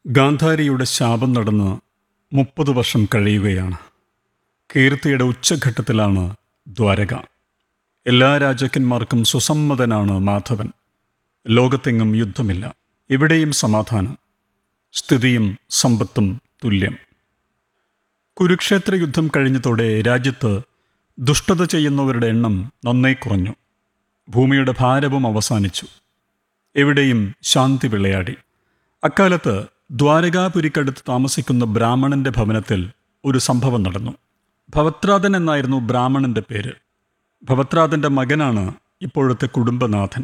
ഗാന്ധാരിയുടെ ശാപം നടന്ന് മുപ്പത് വർഷം കഴിയുകയാണ് കീർത്തിയുടെ ഉച്ചഘട്ടത്തിലാണ് ദ്വാരക എല്ലാ രാജാക്കന്മാർക്കും സുസമ്മതനാണ് മാധവൻ ലോകത്തെങ്ങും യുദ്ധമില്ല ഇവിടെയും സമാധാനം സ്ഥിതിയും സമ്പത്തും തുല്യം കുരുക്ഷേത്ര യുദ്ധം കഴിഞ്ഞതോടെ രാജ്യത്ത് ദുഷ്ടത ചെയ്യുന്നവരുടെ എണ്ണം നന്നേ കുറഞ്ഞു ഭൂമിയുടെ ഭാരവും അവസാനിച്ചു എവിടെയും ശാന്തി വിളയാടി അക്കാലത്ത് ദ്വാരകാപുരിക്കടുത്ത് താമസിക്കുന്ന ബ്രാഹ്മണന്റെ ഭവനത്തിൽ ഒരു സംഭവം നടന്നു ഭവത്രാതൻ എന്നായിരുന്നു ബ്രാഹ്മണന്റെ പേര് ഭവത്രാതന്റെ മകനാണ് ഇപ്പോഴത്തെ കുടുംബനാഥൻ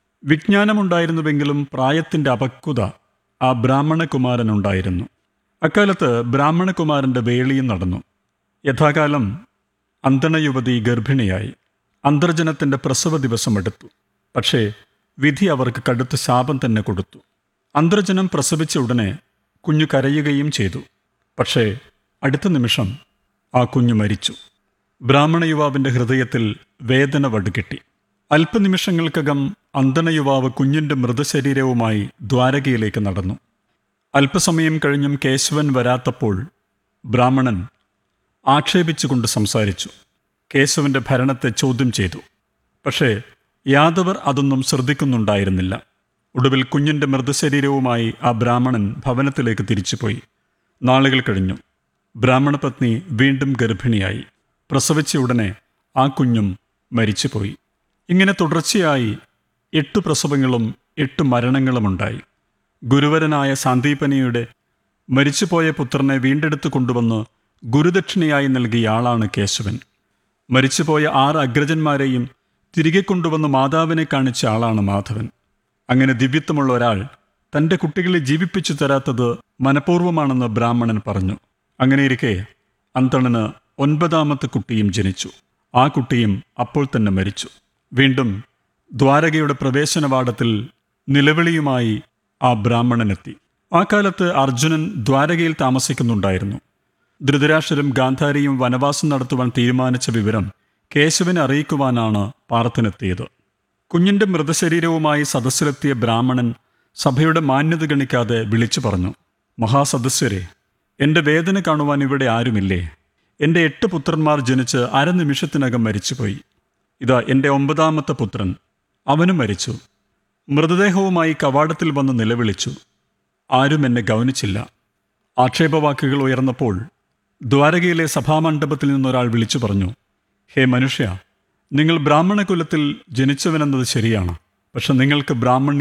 വിജ്ഞാനമുണ്ടായിരുന്നുവെങ്കിലും പ്രായത്തിന്റെ അപക്വത ആ ബ്രാഹ്മണകുമാരനുണ്ടായിരുന്നു അക്കാലത്ത് ബ്രാഹ്മണകുമാരന്റെ വേളിയും നടന്നു യഥാകാലം അന്തണയുവതി ഗർഭിണിയായി അന്തർജനത്തിന്റെ പ്രസവ ദിവസം എടുത്തു പക്ഷേ വിധി അവർക്ക് കടുത്ത ശാപം തന്നെ കൊടുത്തു അന്തർജനം പ്രസവിച്ച ഉടനെ കുഞ്ഞു കരയുകയും ചെയ്തു പക്ഷേ അടുത്ത നിമിഷം ആ കുഞ്ഞു മരിച്ചു ബ്രാഹ്മണ യുവാവിന്റെ ഹൃദയത്തിൽ വേദന വടുകിട്ടി അല്പനിമിഷങ്ങൾക്കകം അന്തണ യുവാവ് കുഞ്ഞിന്റെ മൃതശരീരവുമായി ദ്വാരകയിലേക്ക് നടന്നു അല്പസമയം കഴിഞ്ഞും കേശവൻ വരാത്തപ്പോൾ ബ്രാഹ്മണൻ ആക്ഷേപിച്ചുകൊണ്ട് സംസാരിച്ചു കേശവന്റെ ഭരണത്തെ ചോദ്യം ചെയ്തു പക്ഷേ യാദവർ അതൊന്നും ശ്രദ്ധിക്കുന്നുണ്ടായിരുന്നില്ല ഒടുവിൽ കുഞ്ഞിന്റെ മൃതശരീരവുമായി ആ ബ്രാഹ്മണൻ ഭവനത്തിലേക്ക് തിരിച്ചുപോയി നാളുകൾ കഴിഞ്ഞു ബ്രാഹ്മണ പത്നി വീണ്ടും ഗർഭിണിയായി പ്രസവിച്ച ഉടനെ ആ കുഞ്ഞും മരിച്ചുപോയി ഇങ്ങനെ തുടർച്ചയായി എട്ട് പ്രസവങ്ങളും എട്ട് മരണങ്ങളുമുണ്ടായി ഗുരുവരനായ സാന്ദീപനിയുടെ മരിച്ചുപോയ പുത്രനെ വീണ്ടെടുത്തു കൊണ്ടുവന്ന് ഗുരുദക്ഷിണയായി നൽകിയ ആളാണ് കേശവൻ മരിച്ചുപോയ ആറ് അഗ്രജന്മാരെയും തിരികെ കൊണ്ടുവന്ന് മാതാവിനെ കാണിച്ച ആളാണ് മാധവൻ അങ്ങനെ ദിവ്യത്വമുള്ള ഒരാൾ തൻ്റെ കുട്ടികളെ ജീവിപ്പിച്ചു തരാത്തത് മനഃപൂർവ്വമാണെന്ന് ബ്രാഹ്മണൻ പറഞ്ഞു അങ്ങനെയിരിക്കെ അന്തണന് ഒൻപതാമത്തെ കുട്ടിയും ജനിച്ചു ആ കുട്ടിയും അപ്പോൾ തന്നെ മരിച്ചു വീണ്ടും ദ്വാരകയുടെ പ്രവേശനവാടത്തിൽ നിലവിളിയുമായി ആ ബ്രാഹ്മണനെത്തി ആ കാലത്ത് അർജുനൻ ദ്വാരകയിൽ താമസിക്കുന്നുണ്ടായിരുന്നു ധൃതരാഷ്ട്രരും ഗാന്ധാരിയും വനവാസം നടത്തുവാൻ തീരുമാനിച്ച വിവരം കേശവനെ അറിയിക്കുവാനാണ് പാർത്ഥനെത്തിയത് കുഞ്ഞിന്റെ മൃതശരീരവുമായി സദസ്സിലെത്തിയ ബ്രാഹ്മണൻ സഭയുടെ മാന്യത ഗണിക്കാതെ വിളിച്ചു പറഞ്ഞു മഹാസദസ്യരെ എൻ്റെ വേദന കാണുവാൻ ഇവിടെ ആരുമില്ലേ എൻ്റെ എട്ട് പുത്രന്മാർ ജനിച്ച് അരനിമിഷത്തിനകം മരിച്ചുപോയി ഇതാ എൻ്റെ ഒമ്പതാമത്തെ പുത്രൻ അവനും മരിച്ചു മൃതദേഹവുമായി കവാടത്തിൽ വന്ന് നിലവിളിച്ചു ആരും എന്നെ ഗൗനിച്ചില്ല ആക്ഷേപവാക്കുകൾ ഉയർന്നപ്പോൾ ദ്വാരകയിലെ സഭാമണ്ഡപത്തിൽ നിന്നൊരാൾ വിളിച്ചു പറഞ്ഞു ഹേ മനുഷ്യ നിങ്ങൾ ബ്രാഹ്മണ കുലത്തിൽ ജനിച്ചവനെന്നത് ശരിയാണ് പക്ഷെ നിങ്ങൾക്ക് ബ്രാഹ്മണ്യ